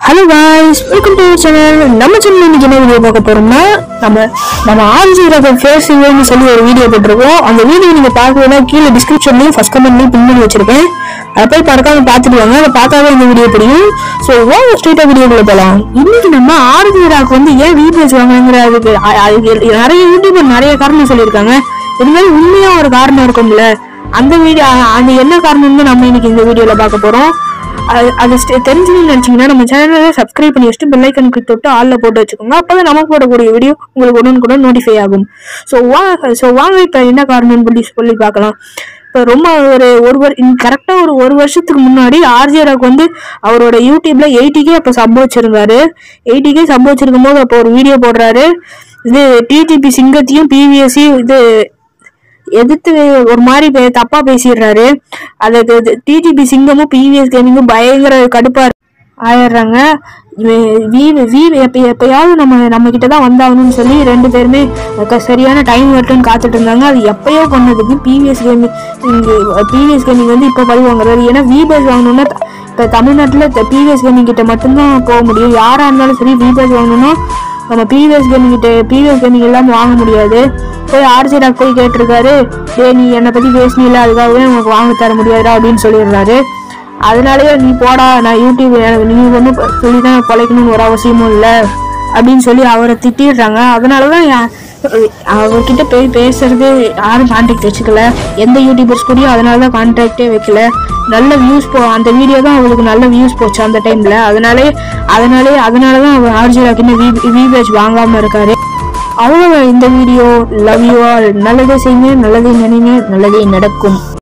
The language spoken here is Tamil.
hello guys welcome to channel நம்ம சேனல் இன்னைக்கு என்ன வீடியோ பார்க்க போறோம்னா நம்ம நம்ம ஆர்ஜிராக ஃபேஸ் ரிவ்யூன்னு சொல்லி ஒரு வீடியோ போட்டிருக்கோம் அந்த வீடியோ நீங்க பார்க்கலன்னா கீழே டிஸ்கிரிப்ஷன்லயும் ஃபர்ஸ்ட் கமெண்ட்லயும் பின் பண்ணி வச்சிருக்கேன் அதை போய் பார்க்காம பார்த்துட்டு வாங்க அதை பார்த்தாவே இந்த வீடியோ புரியும் ஸோ வாங்க ஸ்ட்ரெயிட்டாக வீடியோக்குள்ள போகலாம் இன்னைக்கு நம்ம ஆர்ஜிராக்கு வந்து ஏன் வீடியோஸ் வாங்குங்கிற அதுக்கு அ- அதுக்கு நிறைய யூடியூபர் நிறைய காரணம் சொல்லியிருக்காங்க இருந்தாலும் உண்மையா ஒரு காரணம் இருக்கும்ல அந்த வீடியோ அந்த என்ன காரணம்னு நம்ம இன்னைக்கு இந்த வீடியோல பார்க்க போறோம் அது அது ஸ்டே- தெரிஞ்சுக்கணும்னு நினைச்சீங்கன்னா நம்ம சேனலை சப்ஸ்கிரைப் பண்ணி வச்சுட்டு பெல் ஐக்கனுக்கு தொட்டு ஆல்ல போட்டு வச்சுக்கோங்க அப்பதான் நமக்கு போடக்கூடிய வீடியோ உங்களுக்கு உடனுக்குடன் நோட்டிஃபை ஆகும் ஸோ வாங்க ஸோ வாங்க இப்போ என்ன காரணம்னு சொல்லி சொல்லி பார்க்கலாம் இப்போ ரொம்ப ஒரு ஒரு வரு கரெக்டாக ஒரு ஒரு வருஷத்துக்கு முன்னாடி ஆர்ஜிஆருக்கு வந்து அவரோட யூடியூப்ல எயிட்டிக்கே அப்போ சம்பவிச்சிருந்தாரு எயிட்டிக்கே சம்பவிச்சிருக்கும் போது அப்போ ஒரு வீடியோ போடுறாரு இது டிடிபி சிங்கத்தையும் பிவிஎஸ்சி இது எதிர்த்து ஒரு மாதிரி பே- தப்பா பேசிடுறாரு அதுக்கு டிடிபி சிங்கமும் பிவிஎஸ் கேமிங்கும் பயங்கர கடுப்பா இரு- ஆயிடுறாங்க இவன் வீ வீ எப்ப எப்பயாவது நம்ம நம்ம கிட்ட தான் வந்தாகணும்னு சொல்லி ரெண்டு பேருமே க- சரியான டைம் வரட்டும்னு காத்துட்டு இருந்தாங்க அது எப்பயோ பண்ணதுக்கு பிவிஎஸ் கேமிங் பிவிஎஸ் கேமிங் வந்து இப்போ பதிவு வாங்குறாரு ஏன்னா விபேஸ் வாங்கணும்னா த- இப்போ தமிழ்நாட்டில் பிவிஎஸ் கேமிங் கிட்ட மட்டும்தான் போக முடியும் யாராக இருந்தாலும் சரி விபேஸ் வாங்கணும்னா நம்ம பிவிஎஸ் கேமிங் கிட்ட பிவிஎஸ் கேமிங் எல்லாம் வாங்க முடியாது போய் ஆர்ஜி டாக் போய் கேட்டிருக்காரு டே நீ என்னை பத்தி பேசினில அதுக்காகவே உனக்கு வாங்க தர முடியாதுடா அப்படின்னு சொல்லிடுறாரு அதனாலயே நீ போடா நான் யூடியூப் எனக்கு நீ ஒன்றும் சொல்லி தான் பொழைக்கணும்னு ஒரு அவசியமும் இல்லை அப்படின்னு சொல்லி அவரை திட்டிடுறாங்க அதனால தான் யா- அவர்கிட்ட போய் பேசுறது யாரும் கான்டாக்ட் வச்சுக்கல எந்த யூடியூபர்ஸ் கூடயும் அதனால தான் கான்டாக்டே வைக்கல நல்ல வியூஸ் போ அந்த வீடியோ தான் அவங்களுக்கு நல்ல வியூஸ் போச்சு அந்த டைம்ல அதனாலே அதனாலே அதனால தான் அவர் ஆர்ஜி ராக்கின்னு வி வி பேஜ் வாங்காம இருக்காரு அவ்வளோ இந்த வீடியோ லவ் யூ ஆல் நல்லதே செய்யுங்க நல்லதே நினைங்க நல்லதே நடக்கும்